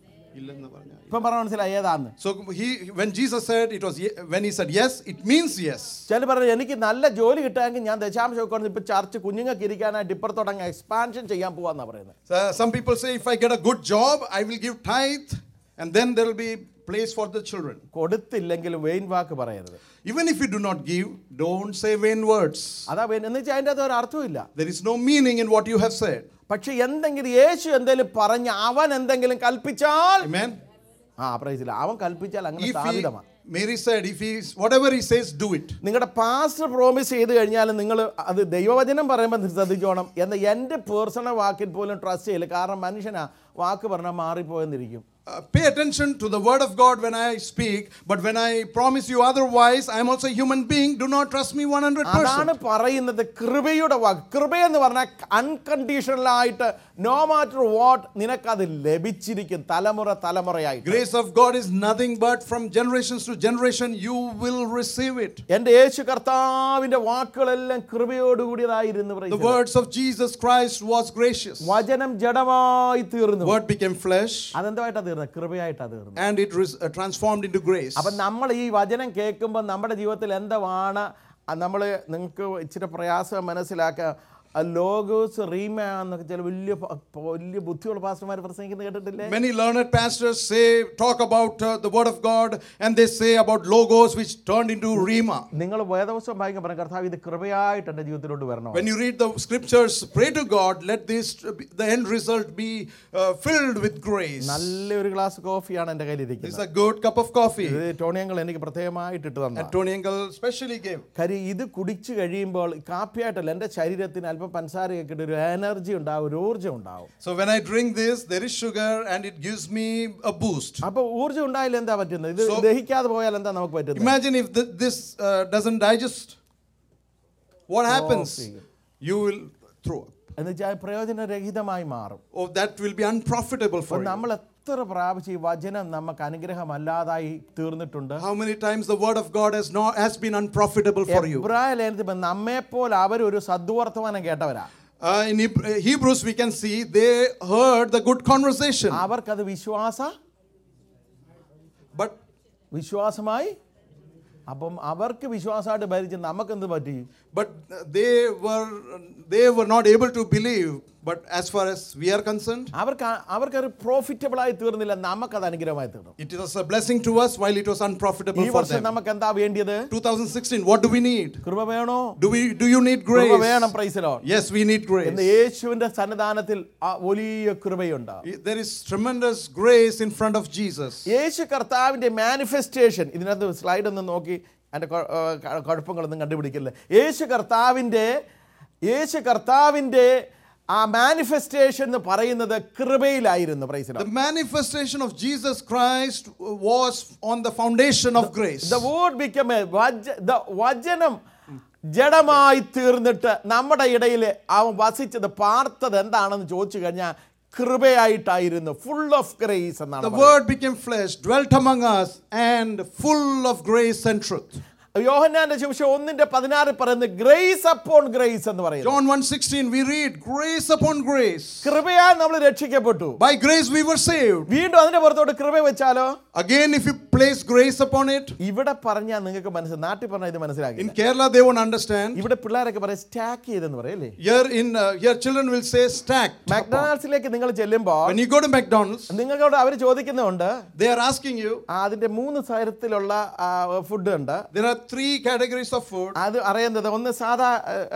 S1: ഇപ്പം പറഞ്ഞ മനസ്സിലായി ഏതാന്ന്
S2: So he, when Jesus said it was, ye- when he said yes, it means yes.
S1: ചില പറഞ്ഞു എനിക്ക് നല്ല ജോലി കിട്ടുമെങ്കിൽ ഞാൻ ദശാംശമൊക്കെ കൊണ്ട് ഇപ്പം ചർച്ച് കുഞ്ഞുങ്ങൾക്ക് ഇരിക്കാനായിട്ട് ഇപ്പുറത്തോടങ്ങ് എക്സ്പാൻഷൻ ചെയ്യാൻ പോവാന്നാണ് പറയുന്നത്
S2: So some people say, if I get a good job, I will give tithe, and then there will be place for the children.
S1: കൊടുത്തില്ലെങ്കിലും വെയിൻ വാക്ക് പറയരുത്
S2: Even if you do not give, don't say vain words.
S1: അതാ vain എന്ന് വെച്ചാൽ അതിൻ്റെ അത് ഒരു അർത്ഥമില്ല
S2: There is no meaning in what you have said.
S1: പക്ഷെ എന്തെങ്കിലും യേശു എന്തെങ്കിലും പറഞ്ഞ് അവൻ എന്തെങ്കിലും കൽപ്പിച്ചാൽ
S2: Amen.
S1: ആ പ്രൈസില്ല അവൻ കൽപ്പിച്ചാൽ അങ്ങനെ
S2: If he,
S1: സ്ഥാപിതമാണ്
S2: Mary said, if he, whatever he says, do it.
S1: നിങ്ങളുടെ പാസ്റ്റർ പ്രോമിസ് ചെയ്ത് കഴിഞ്ഞാൽ നിങ്ങൾ അത് ദൈവവചനം പറയുമ്പോൾ ശ്രദ്ധിച്ചോണം എന്നാൽ എൻ്റെ പേഴ്സണൽ വാക്കിൽ പോലും ട്രസ്റ്റ് ചെയ്യില്ല കാരണം മനുഷ്യനാ വാക്ക് പറഞ്ഞാൽ മാറിപ്പോയെന്നിരിക്കും
S2: Uh, pay attention to the word of God when I speak, but when I promise you otherwise, I am also a human being. Do not trust me 100%.
S1: അതാണ് പറയുന്നത് കൃപയുടെ വാക്ക് കൃപയെന്ന് പറഞ്ഞാൽ അൺകണ്ടീഷണൽ ആയിട്ട് നോ മാറ്റർ വാട്ട് നിനക്കത് ലഭിച്ചിരിക്കും തലമുറ തലമുറയായിട്ട്
S2: Grace of God is nothing but from generations to generation, you will receive it.
S1: എൻ്റെ യേശു കർത്താവിന്റെ വാക്കുകളെല്ലാം കൃപയോടുകൂടിയതായിരുന്നു
S2: The
S1: praise the Lord.
S2: words of Jesus Christ was gracious.
S1: വചനം ജഡമായി തീർന്നു
S2: Word became flesh
S1: അതെന്തായിട്ടാ തീർന്നത് കൃപയായിട്ടാ തീർന്നത്
S2: and it was uh, transformed into grace.
S1: അപ്പം നമ്മൾ ഈ വചനം കേൾക്കുമ്പോൾ നമ്മുടെ ജീവിതത്തിൽ എന്താണ് നമ്മൾ നിങ്ങൾക്ക് ഇച്ചിരി പ്രയാസം മനസ്സിലാക്കുക ലോഗോസ് റീമ എന്നൊക്കെ ചില വലിയ പ- പ- വലിയ ബുദ്ധിയുള്ള പാസ്റ്റർമാർ പ്രസംഗിക്കുന്നത് കേട്ടിട്ടില്ലേ
S2: Many learned pastors say, talk about uh, the word of God, and they say about logos which turned into Rima.
S1: നിങ്ങൾ വേദവസ്വം വായിക്കാൻ പറഞ്ഞു കർത്താവ് ഇത് കൃപയായിട്ട് എൻ്റെ ജീവിതത്തിലോട്ട് വരണം
S2: When you read the scriptures, pray to God, let this the end result be uh, filled with grace.
S1: നല്ലൊരു glass കോഫിയാണ് എൻ്റെ കയ്യിൽ
S2: This is
S1: ഇരിക്കുന്നത്
S2: a good cup of coffee.
S1: ഇത് ടോണിയങ്ങൾ എനിക്ക് പ്രത്യേകമായിട്ട് ഇട്ട് തന്ന
S2: And Tony Uncle specially gave.
S1: കാര്യം ഇത് കുടിച്ചു കഴിയുമ്പോൾ കാപ്പിയായിട്ടല്ല എൻ്റെ ശരീരത്തിന് അല്പം പഞ്ചസാരയൊക്കെ ഇട്ട് ഒരു എനർജി ഉണ്ടാവും ഒരു ഊർജ്ജം ഉണ്ടാവും
S2: So when I drink this, there is sugar and it gives me a boost.
S1: അപ്പോൾ ഊർജ്ജം ഉണ്ടായാലും എന്താ പറ്റുന്നത് ഇത്
S2: So-
S1: ദഹിക്കാതെ പോയാൽ എന്താ നമുക്ക് പറ്റുന്നത്
S2: Imagine if th- this uh, doesn't digest. What happens?
S1: Coffee.
S2: You will throw up.
S1: എന്ന് വെച്ചാൽ പ്രയോജനരഹിതമായി മാറും
S2: Oh, that will be unprofitable for
S1: അപ്പോൾ
S2: you.
S1: നമ്മൾ എത്ര പ്രാവശ്യം ഈ വചനം നമുക്ക് അനുഗ്രഹമല്ലാതായി തീർന്നിട്ടുണ്ട്
S2: How many times the word of God has not has been unprofitable for you?
S1: എബ്രായ ലേഖനത്തിൽ നമ്മെപ്പോലെ അവരൊരു സദ്വർത്തമാനം കേട്ടവരാ
S2: Uh, in Heb- uh, Hebrews, we can see they heard the good conversation,
S1: അവർക്കത് വിശ്വാസ
S2: but
S1: വിശ്വാസമായി അപ്പം അവർക്ക് വിശ്വാസമായിട്ട് ഭരിച്ച് നമുക്കെന്ത് പറ്റി
S2: but uh, they were they were not able to believe. But as far as we are concerned,
S1: അവർക്ക് ആ- അവർക്കത് പ്രോഫിറ്റബിൾ ആയി തീർന്നില്ല നമുക്കത് അനുഗ്രഹമായി തീർന്നു
S2: it was a blessing to us while it was
S1: ഈ
S2: unprofitable for
S1: വർഷം
S2: them.
S1: നമുക്ക് എന്താ വേണ്ടിയത്
S2: 2016, what do we need?
S1: കൃപ വേണോ
S2: Do we do you need
S1: കൃപ
S2: grace?
S1: വേണം പ്രൈസലോ
S2: Yes, we need
S1: എന്ന്
S2: grace.
S1: യേശുവിന്റെ സന്നിധാനത്തിൽ ആ വലിയ കൃപയുണ്ട്
S2: There is tremendous grace in front of Jesus.
S1: യേശു കർത്താവിന്റെ മാനിഫെസ്റ്റേഷൻ ഇതിനകത്ത് സ്ലൈഡ് ഒന്ന് നോക്കി അതിൻ്റെ കുഴപ്പങ്ങളൊന്നും കണ്ടുപിടിക്കില്ല യേശു കർത്താവിൻ്റെ യേശു കർത്താവിൻ്റെ ആ മാനിഫെസ്റ്റേഷൻ എന്ന് പറയുന്നത് കൃപയിലായിരുന്നു
S2: The
S1: price
S2: manifestation of Jesus Christ was on the foundation of grace.
S1: The word become a the വചനം ജഡമായി തീർന്നിട്ട് നമ്മുടെ ഇടയിൽ അവൻ വസിച്ചത് പാർത്തത് എന്താണെന്ന് ചോദിച്ചു കഴിഞ്ഞാൽ കൃപയായിട്ടായിരുന്നു ഫുൾ ഓഫ് ഗ്രേസ് എന്നാണ്
S2: The
S1: പറയുന്നത്.
S2: word became flesh, dwelt among us, and full of grace and truth.
S1: യോഹന്നാന്റെ ശിവശം ഒന്നിന്റെ പതിനാറ് പറയുന്നത് ഗ്രേസ് അപ്പോൺ ഗ്രേസ് എന്ന് പറയുന്നു
S2: John 1:16 we read grace upon grace.
S1: കൃപയാൽ നമ്മൾ രക്ഷിക്കപ്പെട്ടു
S2: By grace we were saved.
S1: വീണ്ടും അതിന്റെ പുറത്തോട്ട് കൃപ വെച്ചാലോ
S2: Again if you place grace upon it,
S1: ഇവിടെ പറഞ്ഞാൽ നിങ്ങൾക്ക് മനസ്സിൽ നാട്ടിൽ പറഞ്ഞാൽ ഇത് മനസ്സിലാക്കി
S2: in Kerala they won't understand.
S1: ഇവിടെ പിള്ളേരൊക്കെ പറയും സ്റ്റാക്ക് ചെയ്തെന്ന് പറയല്ലേ
S2: Here in uh, here children will say stacked.
S1: മക്ഡൊണാൾഡ്സിലേക്ക് നിങ്ങൾ ചെല്ലുമ്പോൾ
S2: When you go to McDonald's,
S1: നിങ്ങളോട് അവർ ചോദിക്കുന്നുണ്ട്
S2: they are asking you
S1: ആ, അതിന്റെ മൂന്ന് തരത്തിലുള്ള ഫുഡ് ഉണ്ട്
S2: there are three categories of food.
S1: അത് അറിയുന്നത് ഒന്ന് സാധാ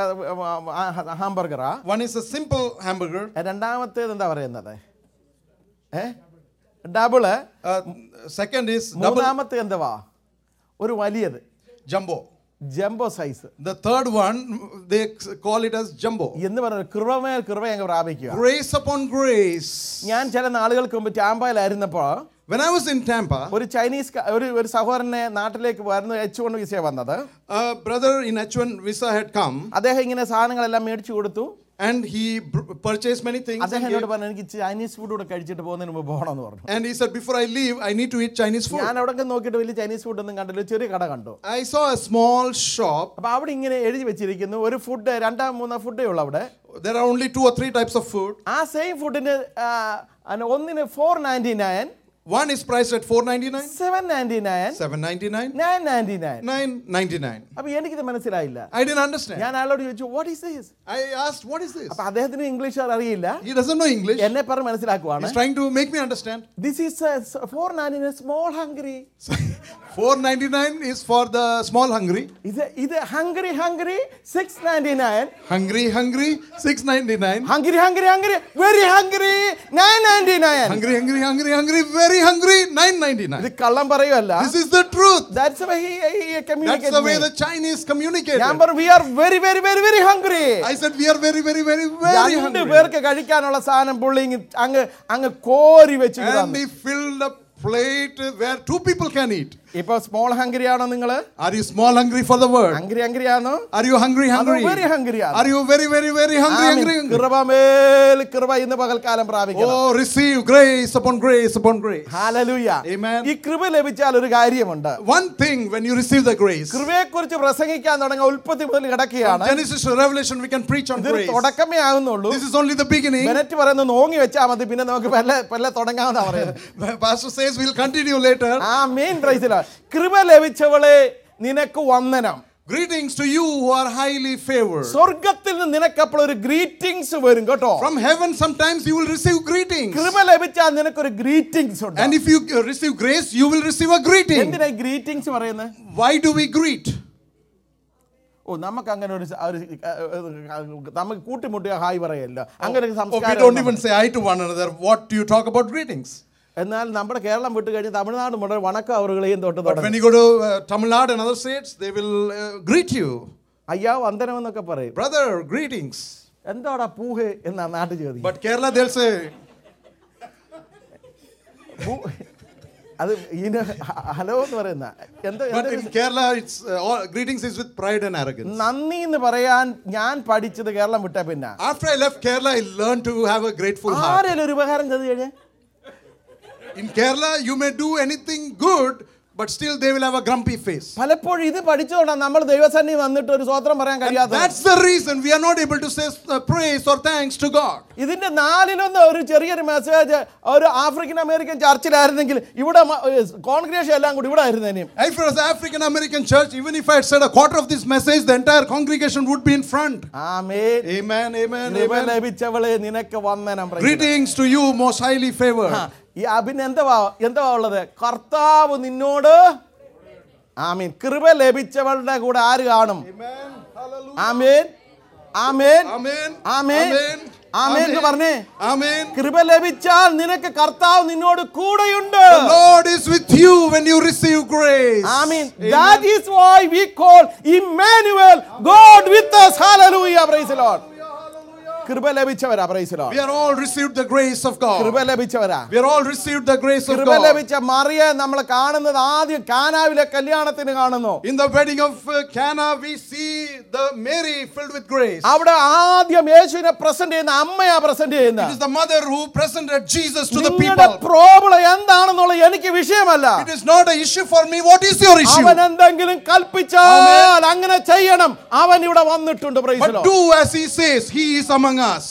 S1: ഹാംബർഗറാ
S2: One is a simple hamburger.
S1: രണ്ടാമത്തേത് എന്താ പറയുന്നത് a double
S2: Uh, second is double
S1: മൂന്നാമത്തെ എന്തുവാ ഒരു വലിയത്
S2: jumbo.
S1: Jumbo size
S2: The third one, they call it as jumbo.
S1: എന്ന് പറഞ്ഞ കൃപമേൽ കൃപ അങ്ങ് പ്രാപിക്കുക
S2: Grace upon grace.
S1: ഞാൻ ചില നാളുകൾക്ക് മുമ്പ് ടാമ്പയിലായിരുന്നപ്പോൾ
S2: When I was in Tampa,
S1: ഒരു ചൈനീസ് ക- ഒരു ഒരു സഹോദരനെ നാട്ടിലേക്ക് വരുന്ന എച്ച് കൊണ്ട് വിസ വന്നത്
S2: a brother in H1 visa had come
S1: അദ്ദേഹം ഇങ്ങനെ സാധനങ്ങളെല്ലാം മേടിച്ചു കൊടുത്തു
S2: and he br- purchased many things.
S1: അദ്ദേഹം
S2: And,
S1: എന്നോട്
S2: gave-
S1: പറഞ്ഞു എനിക്ക് ചൈനീസ് ഫുഡ് കൂടെ കഴിച്ചിട്ട് പോകുന്നതിന് മുമ്പ് പോകണമെന്ന് പറഞ്ഞു
S2: and he said, Before I leave, I need to eat Chinese food.
S1: ഞാൻ അവിടെ നോക്കിയിട്ട് വലിയ ചൈനീസ് ഫുഡ് ഒന്നും കണ്ടില്ല ഒരു ചെറിയ കട കണ്ടു
S2: I saw a small shop.
S1: അപ്പൊ അവിടെ ഇങ്ങനെ എഴുതി വെച്ചിരിക്കുന്നു ഒരു ഫുഡ് രണ്ടാം മൂന്നാം ഫുഡേ ഉള്ളൂ അവിടെ
S2: There are only two or three types of food.
S1: ആ സെയിം ഫുഡിന് ഒന്നിന് four ninety nine
S2: One is priced at 4.99,
S1: seven ninety nine
S2: 7.99,
S1: nine ninety nine
S2: 9.99.
S1: അപ്പൊ എനിക്കിത് മനസ്സിലായില്ല
S2: I didn't understand.
S1: ഞാൻ അയാളോട് ചോദിച്ചു what is this
S2: I asked, What is this?
S1: അപ്പൊ അദ്ദേഹത്തിന് ഇംഗ്ലീഷ് അറിയില്ല
S2: He doesn't know English.
S1: എന്നെ പറഞ്ഞ് മനസ്സിലാക്കുവാണ്
S2: He's trying to make me understand.
S1: This is four ninety small hungry
S2: 4.99 is for the small hungry.
S1: ഇത് ഇത് hungry hungry six ninety nine
S2: Hungry, hungry, 6.99.
S1: Hungry hungry hungry very hungry nine ninety nine
S2: Hungry, hungry, hungry, hungry, very hungry, 9.99.
S1: ഇത് കള്ളം പറയുമല്ല
S2: This is the truth.
S1: That's the way he, he
S2: That's the way
S1: communicated.
S2: the Chinese communicated.
S1: ഞാൻ പറഞ്ഞു we are very very very very hungry
S2: I said we are very, very, very, very
S1: രണ്ട്
S2: hungry.
S1: പേർക്ക് കഴിക്കാനുള്ള സാധനം പുള്ളി ഇങ്ങ് അങ്ങ് അങ്ങ് കോരി വെച്ച്
S2: And
S1: തന്നു.
S2: he filled a plate where two people can eat.
S1: ഇപ്പൊ സ്മോൾ ഹംഗ്രി ആണോ നിങ്ങള്
S2: Are you small hungry for the word?
S1: Hungry hungry ആണോ
S2: Are you hungry, hungry?
S1: Very hungry ആണ്
S2: Are you very, very, very hungry,
S1: ആമീൻ.
S2: hungry? hungry?
S1: കൃപമേൽ കൃപ ഇന്ന് പകൽക്കാലം പ്രാപിക്കണം
S2: Oh, receive grace upon grace upon grace.
S1: ഹാലലൂയ
S2: Amen.
S1: ഈ കൃപ ലഭിച്ചാൽ ഒരു കാര്യമുണ്ട്
S2: One thing when you receive the grace,
S1: കൃപയെ കുറിച്ച് പ്രസംഗിക്കാൻ തുടങ്ങിയ ഉൽപ്പത്തി മുതൽ കിടക്കുകയാണ്
S2: Genesis to Revelation, we can preach on
S1: ഇതൊരു
S2: grace.
S1: തുടക്കമേ ആകുന്നുള്ളൂ
S2: This is only the beginning.
S1: Bennett പറയുന്നത് നോങ്ങി വെച്ചാൽ മതി പിന്നെ നമുക്ക് പല പല തുടങ്ങാമെന്നാ പറയുന്നത്
S2: Pastor says we'll continue later.
S1: ആ മെയിൻ പ്രൈസില കൃപ ലഭിച്ചവളെ നിനക്ക് വന്ദനം
S2: Greetings to you who are highly favored.
S1: സ്വർഗത്തിൽ നിന്ന് നിനക്കപ്പോൾ ഒരു ഗ്രീറ്റിംഗ്സ് വരും കേട്ടോ
S2: From heaven, sometimes you will receive greetings.
S1: കൃപ ലഭിച്ചാൽ നിനക്കൊരു ഗ്രീറ്റിംഗ്സ് ഉണ്ട്
S2: And if you uh, receive grace, you will receive a greeting.
S1: എന്തിനാ ഗ്രീറ്റിംഗ്സ് പറയുന്നത്
S2: Why do we greet?
S1: ഓ നമുക്ക് അങ്ങനെ ഒരു സ- ഒരു, ഏർ, നമുക്ക് കൂട്ടിമുട്ടിയ ഹായ് പറയല്ല അങ്ങനെ ഒരു
S2: Oh, we
S1: സംസ്കാരം
S2: don't even say hi to one another. What do you talk about greetings?
S1: എന്നാൽ നമ്മുടെ കേരളം വിട്ട് കഴിഞ്ഞ് തമിഴ്നാട് മുതൽ വണക്കം അവറുകളെയും തൊട്ട്
S2: But when
S1: തുടങ്ങും
S2: you go to uh, Tamil Nadu and other states, they will uh, greet you.
S1: അയ്യാ വന്ദനം എന്നൊക്കെ പറയും
S2: Brother, greetings.
S1: എന്താടാ പൂഹ് എന്നാ നാട്ടിൽ ചോദിക്കും
S2: But Kerala, they'll say,
S1: പൂ- അത് ഇതിന് ഹ- ഹലോ എന്ന് പറയുന്ന എന്താ
S2: but
S1: എന്താ
S2: in Kerala, it's uh, all, greetings is with pride and arrogance.
S1: നന്ദി എന്ന് പറയാൻ ഞാൻ പഠിച്ചത് കേരളം വിട്ട പിന്നെ
S2: After I left Kerala, I learned to have a grateful heart.
S1: ആരെങ്കിലും ഒരു ഉപകാരം ചെയ്ത് കഴിഞ്ഞാൽ
S2: In Kerala, you may do anything good, but still they will have a grumpy face.
S1: പലപ്പോഴും ഇത് പഠിച്ചുകൊണ്ടാണ് നമ്മൾ ദൈവസന്നിധി വന്നിട്ട് ഒരു സ്വോത്രം പറയാൻ കഴിയാത്തത്
S2: That's the reason we are not able to say uh, praise or thanks to God.
S1: ഇതിന്റെ നാലിലൊന്ന് ഒരു ചെറിയൊരു മെസ്സേജ് ഒരു ആഫ്രിക്കൻ അമേരിക്കൻ ചർച്ചിലായിരുന്നെങ്കിൽ ഇവിടെ കോൺഗ്രേഷൻ എല്ലാം കൂടി ഇവിടെ ആയിരുന്നേനും
S2: If it was African American church, even if I had said a quarter of this message, the entire congregation would be in front.
S1: Amen
S2: Amen, amen,
S1: കൃപ
S2: amen.
S1: ലഭിച്ചവളെ നിനക്ക് വന്ദനം praise the Lord.
S2: Greetings to you, most highly favored.
S1: ആ, ഈ ആ, പിന്നെ എന്തുവാ എന്തുവാ ഉള്ളത് കർത്താവ് നിന്നോട് ആമീൻ കൃപ ലഭിച്ചവളുടെ കൂടെ ആര് കാണും
S2: Amen. Hallelujah.
S1: ആമേൻ ആമേൻ
S2: Amen.
S1: ആമേൻ
S2: Amen.
S1: ആമേൻ എന്ന് പറഞ്ഞേ
S2: Amen.
S1: കൃപ ലഭിച്ചാൽ നിനക്ക് കർത്താവ് നിന്നോട് കൂടെയുണ്ട്
S2: The Lord is with you when you receive grace.
S1: Amin that is why we call Emmanuel God with us hallelujah praise the Lord കൃപ ലഭിച്ചവരാ പ്രൈസിലോ
S2: We are all received the grace of
S1: കൃപ
S2: God.
S1: ലഭിച്ചവരാ
S2: We are all received the grace of
S1: കൃപ
S2: God.
S1: ലഭിച്ച മറിയെ നമ്മൾ കാണുന്നത് ആദ്യം കാനാവിലെ കല്യാണത്തിന് കാണുന്നു
S2: In the wedding of uh, Cana, we see the Mary filled with grace.
S1: അവിടെ ആദ്യം യേശുവിനെ പ്രസന്റ് ചെയ്യുന്ന അമ്മയാ പ്രസന്റ്
S2: It
S1: ചെയ്യുന്നത്
S2: is the mother who presented Jesus to the
S1: നിങ്ങളുടെ
S2: people.
S1: പ്രോബ്ലം എന്താണെന്നുള്ളത് എനിക്ക് വിഷയമല്ല
S2: It is not an issue for me. What is your issue?
S1: അവൻ എന്തെങ്കിലും കൽപ്പിച്ചാൽ അങ്ങനെ ചെയ്യണം അവൻ ഇവിടെ വന്നിട്ടുണ്ട്
S2: But
S1: പ്രൈസിലോ
S2: do as he says. He is among us.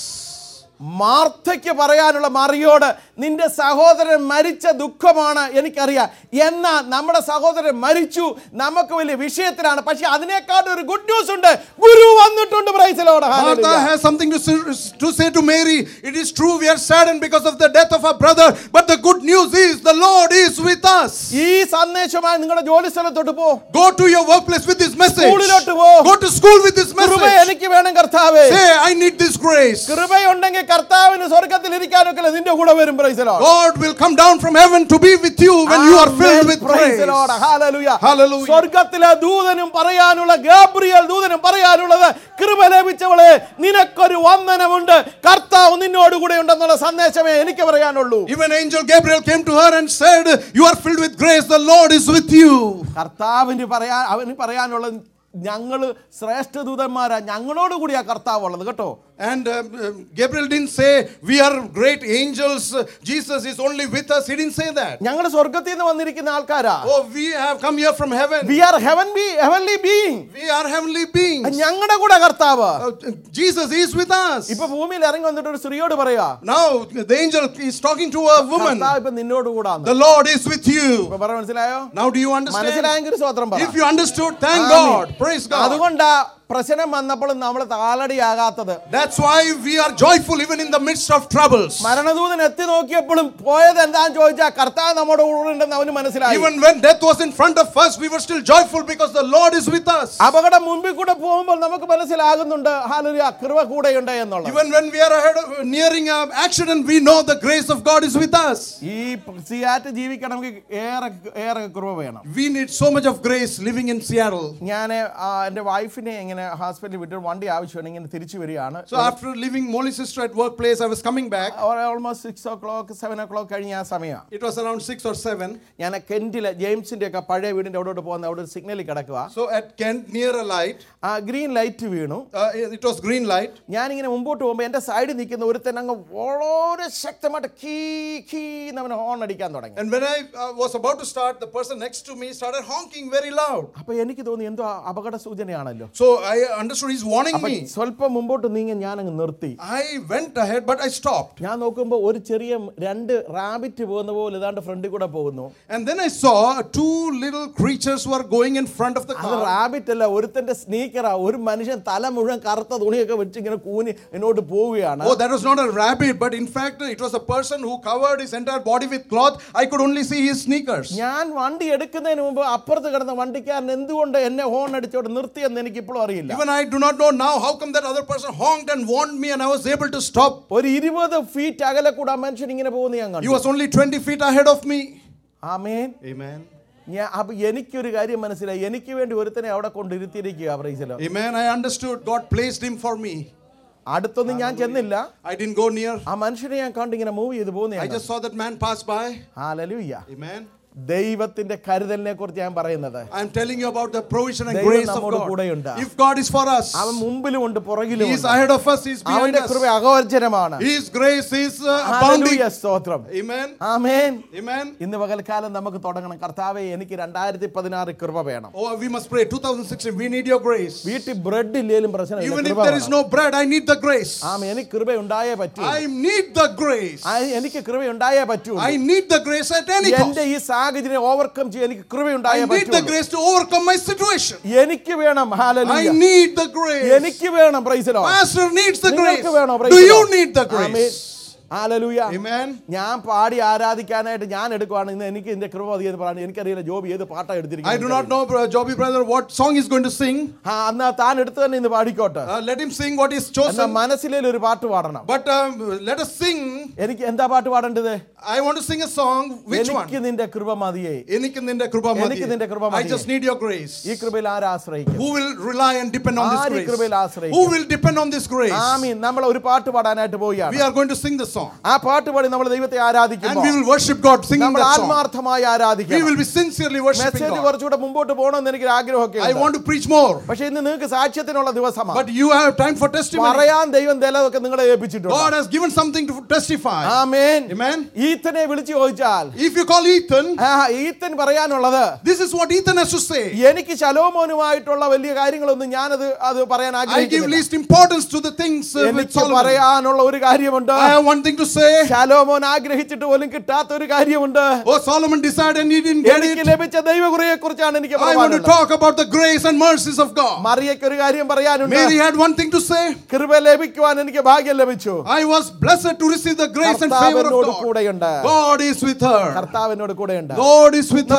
S1: മാർത്തയ്ക്ക് പറയാനുള്ള മറിയോട് നിന്റെ സഹോദരൻ മരിച്ച ദുഃഖമാണ് എനിക്കറിയാം എന്നാൽ നമ്മുടെ സഹോദരൻ മരിച്ചു നമുക്ക് വലിയ വിഷയത്തിലാണ് പക്ഷെ അതിനേക്കാട്ടും ഒരു ഗുഡ് ന്യൂസ് ഉണ്ട് ഗുരു വന്നിട്ടുണ്ട് പ്രൈസിലോട്
S2: Martha has something to say, to say to Mary. It is true we are saddened because of the death of our brother, but the good news is the Lord is with us.
S1: ഈ സന്ദേശമായി നിങ്ങളുടെ ജോലി സ്ഥലത്തോട്ട് പോ
S2: Go to your workplace with this message.
S1: സ്കൂളിലോട്ട് പോ.
S2: Go to school with this
S1: കൃപ
S2: message.
S1: എനിക്ക് വേണം കർത്താവേ
S2: Say, I need this grace.
S1: കൃപയുണ്ടെങ്കിൽ കർത്താവിന് സ്വർഗത്തിൽ ഇരിക്കാനൊക്കെ നിന്റെ കൂടെ വരും പ്രൈസലോ
S2: God will come down from heaven to be with you when you are filled with praise.
S1: Hallelujah.
S2: Hallelujah.
S1: സ്വർഗത്തിലെ ദൂതനും പറയാനുള്ള ഗാബ്രിയൽ ദൂതനും പറയാനുള്ളത് കൃപ ലഭിച്ചവളെ നിനക്കൊരു വന്ദനമുണ്ട് കർത്താവ് നിന്നോട് കൂടെ ഉണ്ടെന്നുള്ള സന്ദേശമേ എനിക്ക് പറയാനുള്ളൂ
S2: Even angel Gabriel came to her and said, You are filled with grace, the Lord is with you.
S1: കർത്താവിന് പറയാൻ അവന് പറയാനുള്ളത് ഞങ്ങള് ശ്രേഷ്ഠ ദൂതന്മാരാ ഞങ്ങളോട് കൂടിയാ കർത്താവ് ഉള്ളത് കേട്ടോ
S2: And um, um, Gabriel didn't say, We are great angels, uh, Jesus is only with us. He didn't say that.
S1: ഞങ്ങൾ സ്വർഗത്തിൽ നിന്ന് വന്നിരിക്കുന്ന ആൾക്കാരാ
S2: Oh, we have come here from heaven.
S1: We are heaven be heavenly being
S2: We are heavenly beings.
S1: ഞങ്ങളുടെ കൂടെ കർത്താവ്
S2: Uh, Jesus is with us.
S1: ഇപ്പൊ ഭൂമിയിൽ ഇറങ്ങി വന്നിട്ട് ഒരു സ്ത്രീയോട് പറയാ
S2: Now, the angel is talking to a woman.
S1: കർത്താവ് ഇപ്പൊ നിന്നോട് കൂടാന്ന്
S2: The Lord is with you.
S1: ഇപ്പൊ പറ മനസ്സിലായോ
S2: Now, do you understand?
S1: മനസ്സിലായെങ്കിൽ ഒരു സ്വത്രം പറ
S2: If you understood, thank
S1: amen.
S2: God. Praise God.
S1: അതുകൊണ്ടാ പ്രശ്നം വന്നപ്പോൾ നമ്മൾ താളടിയാകാത്തത്
S2: That's why we are joyful even in the midst of troubles.
S1: മരണദൂതൻ എത്തി നോക്കിയപ്പോഴും പോയത് എന്താന്ന് ചോദിച്ചാൽ കർത്താവ് നമ്മുടെ കൂടെ ഉണ്ടെന്ന് അവന് മനസ്സിലായി
S2: Even when death was in front of us, we were still joyful because the Lord is with us.
S1: അപകടം മുമ്പിൽ കൂടെ പോകുമ്പോൾ നമുക്ക് മനസ്സിലാകുന്നുണ്ട് ഹാലൊരു കൃപ കൂടെയുണ്ട് എന്നുള്ളത്
S2: Even when we are ahead of, nearing an accident, we know the grace of God is with us.
S1: ഈ സിയാറ്റ് ജീവിക്കണമെങ്കിൽ ഏറെ ഏറെ കൃപ വേണം
S2: We need so much of grace living in Seattle.
S1: ഞാൻ എൻ്റെ വൈഫിനെ ഇങ്ങനെ ഹോസ്പിറ്റലിൽ വിട്ട് വണ്ടി ആവശ്യമാണ് ഇങ്ങനെ തിരിച്ചു വരികയാണ്
S2: So after leaving Molly's sister at workplace, I was coming back.
S1: Almost six o'clock seven o'clock കഴിഞ്ഞ ആ സമയമാണ്
S2: It was around 6 or 7.
S1: ഞാൻ കെൻറ്റിലെ ജെയിംസിൻ്റെ ഒക്കെ പഴയ വീടിൻ്റെ അവിടോട്ട് പോകുന്ന അവിടെ ഒരു സിഗ്നലിൽ കിടക്കുക
S2: So at Kent, near a light,
S1: ആ ഗ്രീൻ ലൈറ്റ് വീണു
S2: uh, it was green light.
S1: ഞാനിങ്ങനെ മുമ്പോട്ട് പോകുമ്പോൾ എൻ്റെ സൈഡിൽ നിൽക്കുന്ന ഒരുത്തൻ അങ്ങ് വളരെ ശക്തമായിട്ട് കീ കീ എന്നവന് ഹോൺ അടിക്കാൻ തുടങ്ങി
S2: And when I uh, was about to start, the person next to me started honking very loud.
S1: അപ്പോൾ എനിക്ക് തോന്നി എന്തോ അപകട സൂചനയാണല്ലോ
S2: So I understood he's warning
S1: അപ്പം
S2: me.
S1: സ്വല്പം മുമ്പോട്ട് നീങ്ങി ഞാൻ അങ്ങ് നിർത്തി
S2: I went ahead, but I stopped.
S1: ഞാൻ നോക്കുമ്പോൾ ഒരു ചെറിയ രണ്ട് റാബിറ്റ് പോകുന്ന പോലെ ഇതാണ്ട് ഫ്രണ്ടിൽ കൂടെ പോകുന്നു
S2: And then I saw two little creatures were going in front of the
S1: അത്
S2: car.
S1: റാബിറ്റ് അല്ല ഒരുത്തന്റെ സ്നീക്കറാ ഒരു മനുഷ്യൻ തല മുഴുവൻ കറുത്ത തുണിയൊക്കെ വെച്ച് ഇങ്ങനെ കൂനി എന്നോട്ട് പോവുകയാണ്
S2: Oh, that was not a rabbit, but in fact, it was a person who covered his entire body with cloth. I could only see his sneakers.
S1: ഞാൻ വണ്ടി എടുക്കുന്നതിന് മുമ്പ് അപ്പുറത്ത് കിടന്ന വണ്ടിക്കാരൻ എന്തുകൊണ്ട് എന്നെ ഹോൺ അടിച്ചോട്ട് നിർത്തിയെന്ന് എനിക്ക് ഇപ്പോഴും അറിയില്ല
S2: Even I do not know now how come that other person honked and warned me and I was able to stop.
S1: ഒരു ഇരുപത് ഫീറ്റ് അകലെ കൂടെ ആ മനുഷ്യൻ ഇങ്ങനെ പോകുന്ന ഞാൻ
S2: He
S1: കണ്ടു
S2: was only 20 feet ahead of me.
S1: Amen
S2: Amen.
S1: ഞാൻ അപ്പൊ എനിക്കൊരു കാര്യം മനസ്സിലായി എനിക്ക് വേണ്ടി ഒരുത്തനെ അവിടെ കൊണ്ടിരുത്തിയിരിക്കുക പ്രൈസിലോ
S2: Amen. I understood. God placed him for me.
S1: അടുത്തൊന്നും ഞാൻ ചെന്നില്ല
S2: I didn't go near.
S1: ആ മനുഷ്യനെ ഞാൻ കണ്ട് ഇങ്ങനെ മൂവ് ചെയ്ത്
S2: I
S1: പോകുന്ന
S2: just saw that man pass by.
S1: ഹാലലൂയ്യ
S2: Amen.
S1: ദൈവത്തിന്റെ കരുതലിനെ കുറിച്ച് ഞാൻ പറയുന്നത്
S2: I'm telling you about the provision and
S1: ദൈവം
S2: grace of
S1: നമ്മോട്
S2: God.
S1: കൂടെയുണ്ട്.
S2: If God is for us,
S1: അവൻ മുമ്പിലും ഉണ്ട് പുറകിലും
S2: He is
S1: ഉണ്ട്.
S2: ahead of us, He is behind
S1: അവന്റെ
S2: us.
S1: കൃപ അഗോചരമാണ്
S2: His grace is uh,
S1: ഹാലലൂയ
S2: abounding.
S1: സ്തോത്രം
S2: Amen.
S1: ആമേൻ
S2: Amen.
S1: ഇന്ന് പകൽക്കാലം നമുക്ക് തുടങ്ങണം കർത്താവെ എനിക്ക് രണ്ടായിരത്തി പതിനാറ് കൃപ വേണം
S2: Oh, we must pray. 2016, we need your grace.
S1: വീട്ടിൽ ബ്രെഡ് ഇല്ലേലും പ്രശ്നമില്ല
S2: Even if
S1: കൃപ
S2: there is
S1: വേണം.
S2: no bread, I need the grace.
S1: ആമേ എനിക്ക് കൃപ ഉണ്ടായേ പറ്റൂ
S2: I need the grace.
S1: ആ, എനിക്ക് കൃപ ഉണ്ടായേ പറ്റൂ
S2: I need the grace at any cost.
S1: എന്റെ ഈ സാഹചര്യം ഓവർകം ചെയ്യാൻ എനിക്ക് കൃപ
S2: I
S1: ഉണ്ടായേ
S2: need the
S1: പറ്റൂ
S2: grace to overcome my situation.
S1: എനിക്ക് വേണം
S2: I
S1: ഹാലലൂയ
S2: need the grace.
S1: എനിക്ക് വേണം പ്രൈസലോ
S2: Pastor needs the grace.
S1: നിങ്ങൾക്ക് വേണോ
S2: Do
S1: praise the
S2: you
S1: Lord?
S2: need the
S1: ആമേൻ.
S2: grace?
S1: ഹല്ലേലൂയ
S2: Amen.
S1: ഞാൻ പാടി ആരാധിക്കാനായിട്ട് ഞാൻ എടുക്കുവാണ് ഇന്ന് എനിക്ക് ഇതിന്റെ കൃപ മതി എന്ന് പറയാൻ എനിക്കറിയില്ല ജോബി ഏത് പാട്ടാ
S2: I do
S1: എടുത്തിരിക്കുന്നത്
S2: not know, Brother Joby brother, what song he's going to sing.
S1: ആ എന്നാ താൻ എടുത്തു തന്നെ ഇന്ന് പാടിക്കോട്ടെ
S2: Uh, let him sing what is
S1: എന്നാ
S2: chosen.
S1: മനസ്സിലേൽ ഒരു പാട്ട് പാടണം
S2: But um, let us sing.
S1: എനിക്ക് എന്താ പാട്ട് പാടേണ്ടത്
S2: I want to sing a song. Which one?
S1: എനിക്ക് നിന്റെ കൃപ മതിയേ
S2: എനിക്ക് നിന്റെ കൃപ മതി.
S1: എനിക്ക് നിന്റെ കൃപ
S2: I
S1: മതി.
S2: just need your grace.
S1: ഈ കൃപയിൽ ആരാശ്രയിക്കും
S2: Who will rely and depend on this
S1: ആര് ഈ കൃപയിൽ
S2: grace?
S1: ആശ്രയിക്കും
S2: Who will depend on this grace?
S1: ആമീൻ നമ്മൾ ഒരു പാട്ട് പാടാനായിട്ട്
S2: We
S1: പോവുകയാണ്
S2: are going to sing the song.
S1: ആ പാട്ട് പാടി നമ്മൾ ദൈവത്തെ
S2: And
S1: ആരാധിക്കുമ്പോൾ
S2: we will worship God singing
S1: നമ്മൾ
S2: that song.
S1: ആത്മാർത്ഥമായി
S2: We
S1: ആരാധിക്കണം
S2: will be sincerely worshiping
S1: message
S2: God.
S1: കുറച്ചുകൂടെ മുമ്പോട്ട് പോകണമെന്ന് എനിക്ക് ആഗ്രഹമൊക്കെ
S2: I
S1: ഉണ്ട്.
S2: want to preach more.
S1: പക്ഷേ ഇന്ന് നിങ്ങൾക്ക് സാക്ഷ്യത്തിനുള്ള ദിവസമാണ്
S2: But you have time for testimony.
S1: പറയാൻ ദൈവം ചിലതൊക്കെ നിങ്ങളെ ഏൽപ്പിച്ചിട്ടുണ്ട്
S2: God has given something to testify.
S1: Amen
S2: Amen.
S1: ഈത്തനെ വിളിച്ചു ചോദിച്ചാൽ
S2: If you call Ethan,
S1: ആ, ഈത്തൻ പറയാനുള്ളത്
S2: this is what Ethan has to say.
S1: എനിക്ക് ശലോമോനുമായിട്ടുള്ള വലിയ കാര്യങ്ങളൊന്നും ഞാനത് അത് പറയാൻ
S2: I give
S1: ആഗ്രഹിക്കുന്നില്ല
S2: least importance to the things uh, with
S1: എനിക്ക്
S2: Solomon.
S1: പറയാനുള്ള ഒരു കാര്യമുണ്ട്
S2: I have one thing to say.
S1: ശലോമോൻ ആഗ്രഹിച്ചിട്ട് പോലും കിട്ടാത്ത ഒരു കാര്യമുണ്ട്
S2: Oh, Solomon decided and he didn't get
S1: എനിക്ക്
S2: it.
S1: ലഭിച്ച ദൈവകുറിയെ കുറിച്ചാണ് എനിക്ക്
S2: I want to
S1: പറയാനുള്ളത്.
S2: talk about the grace and mercies of God.
S1: മറിയയ്ക്ക് ഒരു കാര്യം പറയാനുണ്ട്
S2: Mary had one thing to say.
S1: കൃപ ലഭിക്കുവാൻ എനിക്ക് ഭാഗ്യം ലഭിച്ചു
S2: I was blessed to receive the grace and favor of
S1: കർത്താവിനോട്
S2: God.
S1: കൂടെയുണ്ട്
S2: God is with her.
S1: കർത്താവിനോട് കൂടെയുണ്ട്
S2: Lord is with her.